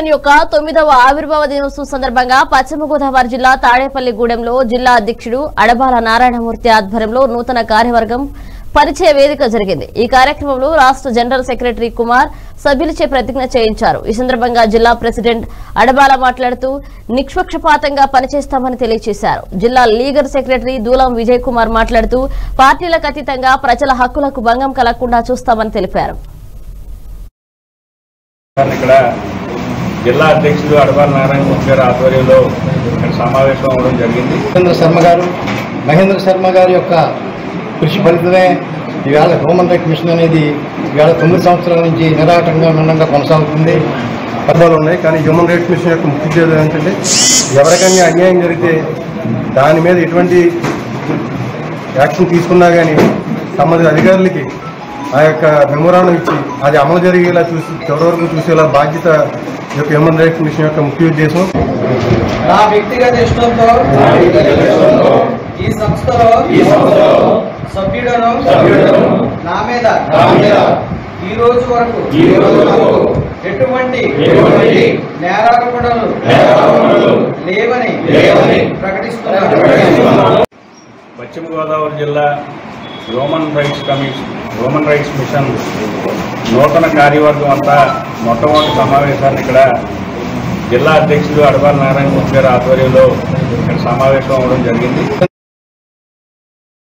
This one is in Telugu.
యొక్క తొమ్మిదవ ఆవిర్భావ దినోత్సవం సందర్భంగా పశ్చిమ గోదావరి జిల్లా తాడేపల్లిగూడెంలో జిల్లా అధ్యక్షుడు అడబాల నారాయణమూర్తి ఆధ్వర్యంలో నూతన కార్యవర్గం పరిచయ వేదిక జరిగింది ఈ కార్యక్రమంలో రాష్ట్ర జనరల్ సెక్రటరీ కుమార్ సభ్యులచే ప్రతిజ్ఞ చేయించారు ఈ సందర్భంగా జిల్లా ప్రెసిడెంట్ అడబాల మాట్లాడుతూ నిష్పక్షపాతంగా పనిచేస్తామని తెలియజేశారు జిల్లా లీగల్ సెక్రటరీ దూలం విజయ్ కుమార్ మాట్లాడుతూ పార్టీలకు అతీతంగా ప్రజల హక్కులకు భంగం కలగకుండా చూస్తామని తెలిపారు ఇక్కడ జిల్లా అధ్యక్షుడు అడవాల నారాయణమూర్తి గారి ఆధ్వర్యంలో ఇక్కడ సమావేశం అవ్వడం జరిగింది మహేంద్ర శర్మ గారు మహేంద్ర శర్మ గారి యొక్క కృషి ఫలితమే ఈవేళ హ్యూమన్ రైట్ మిషన్ అనేది ఈవేళ తొమ్మిది సంవత్సరాల నుంచి నిరాటంగా మన్నంగా కొనసాగుతుంది పద్మాలు ఉన్నాయి కానీ హ్యూమన్ రైట్స్ మిషన్ యొక్క ముఖ్య ఉద్దేశం ఏంటంటే ఎవరికైనా అన్యాయం జరిగితే దాని మీద ఎటువంటి యాక్షన్ తీసుకున్నా కానీ సంబంధిత అధికారులకి ఆ యొక్క మెమోరాండం ఇచ్చి అది అమలు జరిగేలా చూసి చివరి వరకు చూసేలా బాధ్యత ఈ యొక్క హ్యూమన్ రైట్స్ మిషన్ యొక్క ముఖ్య ఉద్దేశం నా వ్యక్తిగత ఇష్టంతో ఈ సంస్థలో సభ్యుడను నా మీద ఈ రోజు వరకు ఎటువంటి నేరారోపణలు లేవని ప్రకటిస్తున్నాను పశ్చిమ గోదావరి జిల్లా human rights commission human rights mission నూతన కార్యవర్గం అంతా మొట్టమొదటి సమావేశాన్ని ఇక్కడ జిల్లా అధ్యక్షుడు అడవాల నారాయణమూర్తి గారి ఆధ్వర్యంలో ఇక్కడ సమావేశం అవ్వడం జరిగింది